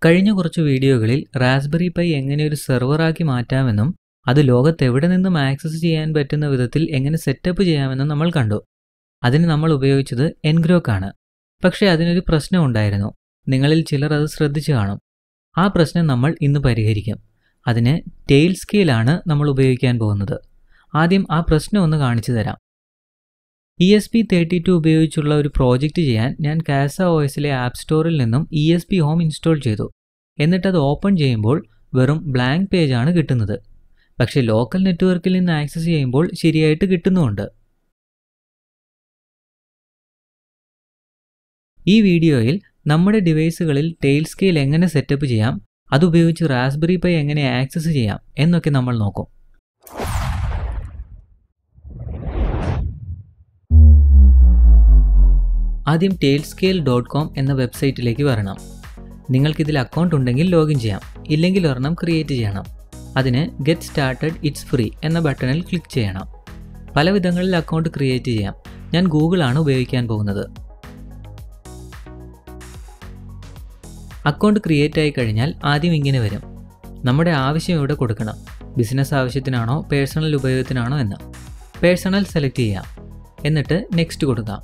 കഴിഞ്ഞ കുറച്ച് വീഡിയോകളിൽ റാസ്ബെറി പൈ എങ്ങനെ ഒരു സെർവറാക്കി മാറ്റാമെന്നും അത് ലോകത്ത് എവിടെ നിന്നും ആക്സസ് ചെയ്യാൻ പറ്റുന്ന വിധത്തിൽ എങ്ങനെ സെറ്റപ്പ് ചെയ്യാമെന്നും നമ്മൾ കണ്ടു അതിന് നമ്മൾ ഉപയോഗിച്ചത് എൻഗ്രോക്ക് ആണ് പക്ഷേ അതിനൊരു പ്രശ്നം ഉണ്ടായിരുന്നു നിങ്ങളിൽ ചിലർ അത് ശ്രദ്ധിച്ചു കാണും ആ പ്രശ്നം നമ്മൾ ഇന്ന് പരിഹരിക്കും അതിന് ടെയിൽ സ്കെയിലാണ് നമ്മൾ ഉപയോഗിക്കാൻ പോകുന്നത് ആദ്യം ആ പ്രശ്നം ഒന്ന് കാണിച്ചു തരാം E S P thirty two ഉപയോഗിച്ചുള്ള ഒരു പ്രോജക്റ്റ് ചെയ്യാൻ ഞാൻ കാസ ഒ എസിലെ ആപ്പ് സ്റ്റോറിൽ നിന്നും E S P home install ചെയ്തു എന്നിട്ട് അത് ഓപ്പൺ ചെയ്യുമ്പോൾ വെറും ബ്ലാങ്ക് പേജാണ് കിട്ടുന്നത് പക്ഷേ ലോക്കൽ നെറ്റ്വർക്കിൽ നിന്ന് ആക്സസ് ചെയ്യുമ്പോൾ ശരിയായിട്ട് കിട്ടുന്നുമുണ്ട് ഈ വീഡിയോയിൽ നമ്മുടെ ഡിവൈസുകളിൽ ടെയിൽ സ്കെയിൽ എങ്ങനെ സെറ്റപ്പ് ചെയ്യാം അതുപയോഗിച്ച് റാസ്ബെറി പൈ എങ്ങനെ ആക്സസ് ചെയ്യാം എന്നൊക്കെ നമ്മൾ നോക്കും ആദ്യം ടെയിൽ സ്കെയിൽ ഡോട്ട് കോം എന്ന വെബ്സൈറ്റിലേക്ക് വരണം നിങ്ങൾക്കിതിൽ അക്കൗണ്ട് ഉണ്ടെങ്കിൽ ലോഗിൻ ചെയ്യാം ഇല്ലെങ്കിൽ ഒരെണ്ണം ക്രിയേറ്റ് ചെയ്യണം അതിന് ഗെറ്റ് സ്റ്റാർട്ടഡ് ഇറ്റ്സ് ഫ്രീ എന്ന ബട്ടണിൽ ക്ലിക്ക് ചെയ്യണം പല വിധങ്ങളിൽ അക്കൗണ്ട് ക്രിയേറ്റ് ചെയ്യാം ഞാൻ ഗൂഗിളാണ് ഉപയോഗിക്കാൻ പോകുന്നത് അക്കൗണ്ട് ക്രിയേറ്റ് ആയി കഴിഞ്ഞാൽ ആദ്യം ഇങ്ങനെ വരും നമ്മുടെ ആവശ്യം ഇവിടെ കൊടുക്കണം ബിസിനസ് ആവശ്യത്തിനാണോ പേഴ്സണൽ ഉപയോഗത്തിനാണോ എന്ന് പേഴ്സണൽ സെലക്ട് ചെയ്യാം എന്നിട്ട് നെക്സ്റ്റ് കൊടുക്കാം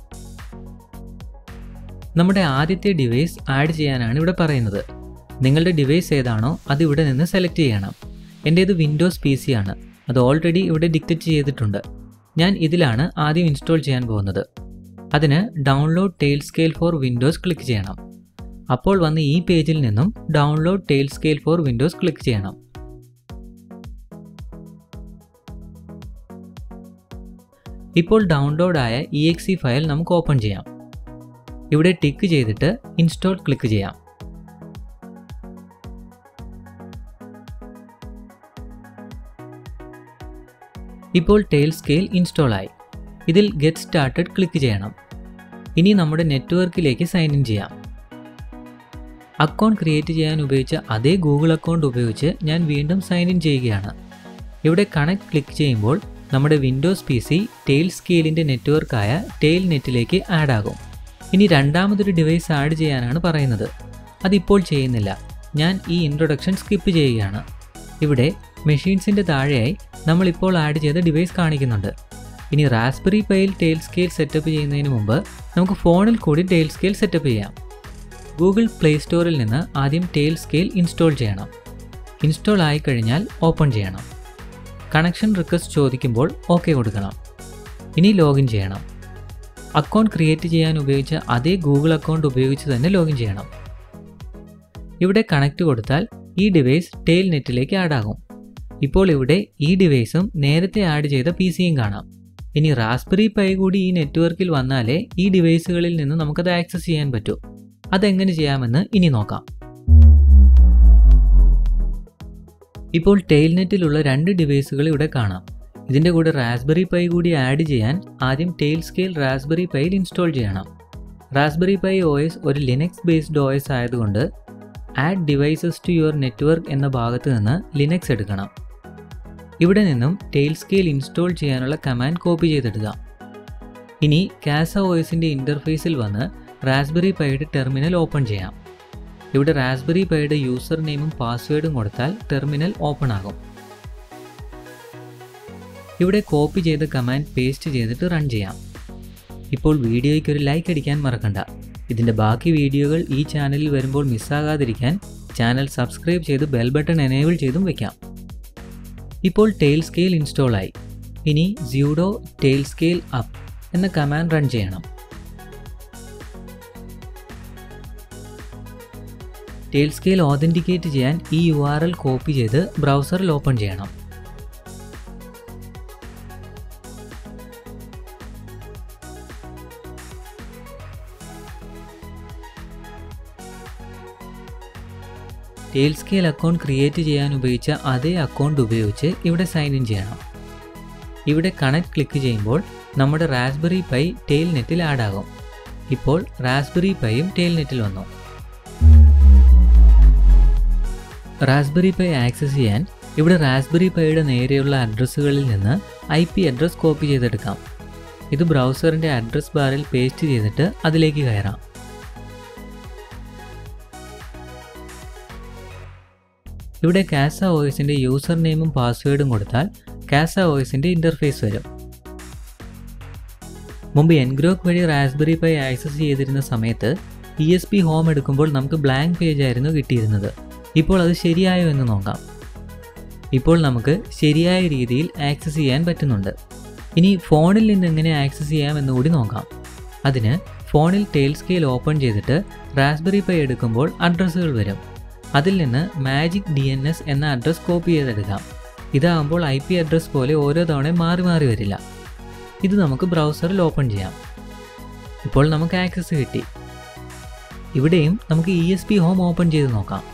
നമ്മുടെ ആദ്യത്തെ ഡിവൈസ് ആഡ് ചെയ്യാനാണ് ഇവിടെ പറയുന്നത് നിങ്ങളുടെ ഡിവൈസ് ഏതാണോ അത് ഇവിടെ നിന്ന് സെലക്ട് ചെയ്യണം എൻ്റേത് വിൻഡോസ് പി സി ആണ് അത് ഓൾറെഡി ഇവിടെ ഡിക്റ്ററ്റ് ചെയ്തിട്ടുണ്ട് ഞാൻ ഇതിലാണ് ആദ്യം ഇൻസ്റ്റാൾ ചെയ്യാൻ പോകുന്നത് അതിന് download Tailscale for Windows click ചെയ്യണം അപ്പോൾ വന്ന് ഈ പേജിൽ നിന്നും download Tailscale for Windows click ചെയ്യണം ഇപ്പോൾ ഡൗൺലോഡ് ആയ ഇ എക്സ് ഇ ഫയൽ നമുക്ക് ഓപ്പൺ ചെയ്യാം ഇവിടെ ടിക്ക് ചെയ്തിട്ട് ഇൻസ്റ്റാൾ ക്ലിക്ക് ചെയ്യാം ഇപ്പോൾ ടെയിൽ സ്കെയിൽ ഇൻസ്റ്റാൾ ആയി ഇതിൽ ഗെറ്റ് സ്റ്റാർട്ടഡ് ക്ലിക്ക് ചെയ്യണം ഇനി നമ്മുടെ നെറ്റ്വർക്കിലേക്ക് സൈൻ ഇൻ ചെയ്യാം അക്കൗണ്ട് ക്രിയേറ്റ് ചെയ്യാൻ ഉപയോഗിച്ച അതേ ഗൂഗിൾ അക്കൗണ്ട് ഉപയോഗിച്ച് ഞാൻ വീണ്ടും സൈൻ ഇൻ ചെയ്യുകയാണ് ഇവിടെ കണക്ട് ക്ലിക്ക് ചെയ്യുമ്പോൾ നമ്മുടെ വിൻഡോസ് പി സി ടെയിൽ സ്കെയിലിൻ്റെ നെറ്റ്വർക്കായ ടെയിൽ നെറ്റിലേക്ക് ആഡ് ആകും ഇനി രണ്ടാമതൊരു ഡിവൈസ് ആഡ് ചെയ്യാനാണ് പറയുന്നത് അതിപ്പോൾ ചെയ്യുന്നില്ല ഞാൻ ഈ ഇൻട്രൊഡക്ഷൻ സ്കിപ്പ് ചെയ്യുകയാണ് ഇവിടെ മെഷീൻസിൻ്റെ താഴെയായി നമ്മളിപ്പോൾ ആഡ് ചെയ്ത ഡിവൈസ് കാണിക്കുന്നുണ്ട് ഇനി റാസ്ബെറി പൈയിൽ ടെയിൽ സ്കെയിൽ സെറ്റപ്പ് ചെയ്യുന്നതിന് മുമ്പ് നമുക്ക് ഫോണിൽ കൂടി ടെയിൽ സ്കെയിൽ സെറ്റപ്പ് ചെയ്യാം ഗൂഗിൾ പ്ലേ സ്റ്റോറിൽ നിന്ന് ആദ്യം ടെയിൽ സ്കെയിൽ ഇൻസ്റ്റാൾ ചെയ്യണം ഇൻസ്റ്റാൾ ആയിക്കഴിഞ്ഞാൽ ഓപ്പൺ ചെയ്യണം കണക്ഷൻ റിക്വസ്റ്റ് ചോദിക്കുമ്പോൾ ഓക്കെ കൊടുക്കണം ഇനി ലോഗിൻ ചെയ്യണം അക്കൗണ്ട് ക്രിയേറ്റ് ചെയ്യാൻ ഉപയോഗിച്ച അതേ ഗൂഗിൾ അക്കൗണ്ട് ഉപയോഗിച്ച് തന്നെ ലോഗിൻ ചെയ്യണം ഇവിടെ കണക്റ്റ് കൊടുത്താൽ ഈ ഡിവൈസ് ടെയിൽ നെറ്റിലേക്ക് ആഡ് ആകും ഇപ്പോൾ ഇവിടെ ഈ ഡിവൈസും നേരത്തെ ആഡ് ചെയ്ത പി സിയും കാണാം ഇനി റാസ്ബെറി പൈ കൂടി ഈ നെറ്റ്വർക്കിൽ വന്നാലേ ഈ ഡിവൈസുകളിൽ നിന്ന് നമുക്കത് ആക്സസ് ചെയ്യാൻ പറ്റൂ അതെങ്ങനെ ചെയ്യാമെന്ന് ഇനി നോക്കാം ഇപ്പോൾ ടെയിൽ നെറ്റിലുള്ള രണ്ട് ഡിവൈസുകൾ ഇവിടെ കാണാം ഇതിൻ്റെ കൂടെ റാസ്ബെറി പൈ കൂടി ആഡ് ചെയ്യാൻ ആദ്യം ടെയിൽ സ്കെയിൽ റാസ്ബെറി പൈയിൽ ഇൻസ്റ്റാൾ ചെയ്യണം റാസ്ബെറി പൈ ഒ എസ് ഒരു ലിനക്സ് ബേസ്ഡ് ഒ എസ് ആയതുകൊണ്ട് add devices to your network എന്ന ഭാഗത്ത് നിന്ന് ലിനക്സ് എടുക്കണം ഇവിടെ നിന്നും ടെയിൽ സ്കെയിൽ ഇൻസ്റ്റാൾ ചെയ്യാനുള്ള കമാൻഡ് കോപ്പി ചെയ്തെടുക്കാം ഇനി കാസ ഒ എസിൻ്റെ ഇൻ്റർഫേസിൽ വന്ന് റാസ്ബെറി പൈയുടെ ടെർമിനൽ ഓപ്പൺ ചെയ്യാം ഇവിടെ റാസ്ബെറി പൈയുടെ യൂസർ നെയിമും പാസ്വേഡും കൊടുത്താൽ ടെർമിനൽ ഓപ്പൺ ആകും ഇവിടെ കോപ്പി ചെയ്ത കമാൻഡ് പേസ്റ്റ് ചെയ്തിട്ട് റൺ ചെയ്യാം ഇപ്പോൾ വീഡിയോയ്ക്ക് ഒരു ലൈക്ക് അടിക്കാൻ മറക്കണ്ട ഇതിൻ്റെ ബാക്കി വീഡിയോകൾ ഈ ചാനലിൽ വരുമ്പോൾ മിസ്സാകാതിരിക്കാൻ ചാനൽ സബ്സ്ക്രൈബ് ചെയ്ത് ബെൽ ബട്ടൺ എനേബിൾ ചെയ്തും വെക്കാം ഇപ്പോൾ ടെയിൽ സ്കെയിൽ ഇൻസ്റ്റാൾ ആയി ഇനി സ്യൂഡോ ടെയിൽ സ്കെയിൽ അപ്പ് എന്ന കമാൻഡ് റൺ ചെയ്യണം ടെയിൽ സ്കെയിൽ ഓതൻറ്റിക്കേറ്റ് ചെയ്യാൻ ഈ യു ആർ എൽ കോപ്പി ചെയ്ത് ബ്രൗസറിൽ ഓപ്പൺ ചെയ്യണം ടെയിൽ സ്കെയിൽ അക്കൗണ്ട് ക്രിയേറ്റ് ചെയ്യാൻ ഉപയോഗിച്ച അതേ അക്കൗണ്ട് ഉപയോഗിച്ച് ഇവിടെ സൈൻ ഇൻ ചെയ്യണം ഇവിടെ കണക്ട് ക്ലിക്ക് ചെയ്യുമ്പോൾ നമ്മുടെ റാസ്ബെറി പൈ ടെയിൽ നെറ്റിൽ ആഡ് ആകും ഇപ്പോൾ റാസ്ബെറി പൈയും ടെയിൽ നെറ്റിൽ വന്നു റാസ്ബെറി പൈ ആക്സസ് ചെയ്യാൻ ഇവിടെ റാസ്ബെറി പൈയുടെ നേരെയുള്ള അഡ്രസ്സുകളിൽ നിന്ന് ഐ പി അഡ്രസ് കോപ്പി ചെയ്തെടുക്കാം ഇത് ബ്രൗസറിൻ്റെ അഡ്രസ് ബാറിൽ പേസ്റ്റ് ചെയ്തിട്ട് അതിലേക്ക് കയറാം ഇവിടെ കാസ ഓയിസിൻ്റെ യൂസർ നെയിമും പാസ്വേഡും കൊടുത്താൽ കാസ ഓയിസിൻ്റെ ഇൻ്റർഫേസ് വരും മുമ്പ് എൻഗ്രോക്ക് വഴി റാസ്ബെറി പൈ ആക്സസ് ചെയ്തിരുന്ന സമയത്ത് ഇ എസ് പി ഹോം എടുക്കുമ്പോൾ നമുക്ക് ബ്ലാങ്ക് പേജ് ആയിരുന്നു കിട്ടിയിരുന്നത് ഇപ്പോൾ അത് ശരിയായോ എന്ന് നോക്കാം ഇപ്പോൾ നമുക്ക് ശരിയായ രീതിയിൽ ആക്സസ് ചെയ്യാൻ പറ്റുന്നുണ്ട് ഇനി ഫോണിൽ നിന്ന് എങ്ങനെ ആക്സസ് ചെയ്യാം എന്നുകൂടി നോക്കാം അതിന് ഫോണിൽ ടെയിൽ സ്കെയിൽ ഓപ്പൺ ചെയ്തിട്ട് റാസ്ബെറി പൈ എടുക്കുമ്പോൾ അഡ്രസ്സുകൾ വരും അതിൽ നിന്ന് മാജിക് ഡി എൻ എസ് എന്ന അഡ്രസ്സ് കോപ്പി ചെയ്തെടുക്കാം ഇതാകുമ്പോൾ ഐ പി അഡ്രസ്സ് പോലെ ഓരോ തവണയും മാറി മാറി വരില്ല ഇത് നമുക്ക് ബ്രൗസറിൽ ഓപ്പൺ ചെയ്യാം ഇപ്പോൾ നമുക്ക് ആക്സസ് കിട്ടി ഇവിടെയും നമുക്ക് E S P home open ചെയ്ത് നോക്കാം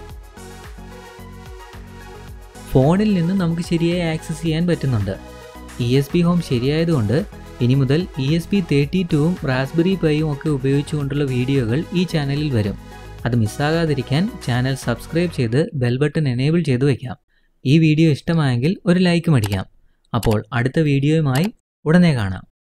ഫോണിൽ നിന്ന് നമുക്ക് ശരിയായി ആക്സസ് ചെയ്യാൻ പറ്റുന്നുണ്ട് ഇ എസ് പി ഹോം ശരിയായതുകൊണ്ട് ഇനി മുതൽ ഇ എസ് പി തേർട്ടി ടുവും റാസ്ബെറി പൈയും ഒക്കെ ഉപയോഗിച്ചുകൊണ്ടുള്ള വീഡിയോകൾ ഈ ചാനലിൽ വരും അത് മിസ്സാകാതിരിക്കാൻ ചാനൽ സബ്സ്ക്രൈബ് ചെയ്ത് ബെൽ ബട്ടൺ എനേബിൾ ചെയ്ത് വയ്ക്കാം ഈ വീഡിയോ ഇഷ്ടമായെങ്കിൽ ഒരു ലൈക്ക് മടിക്കാം അപ്പോൾ അടുത്ത വീഡിയോയുമായി ഉടനെ കാണാം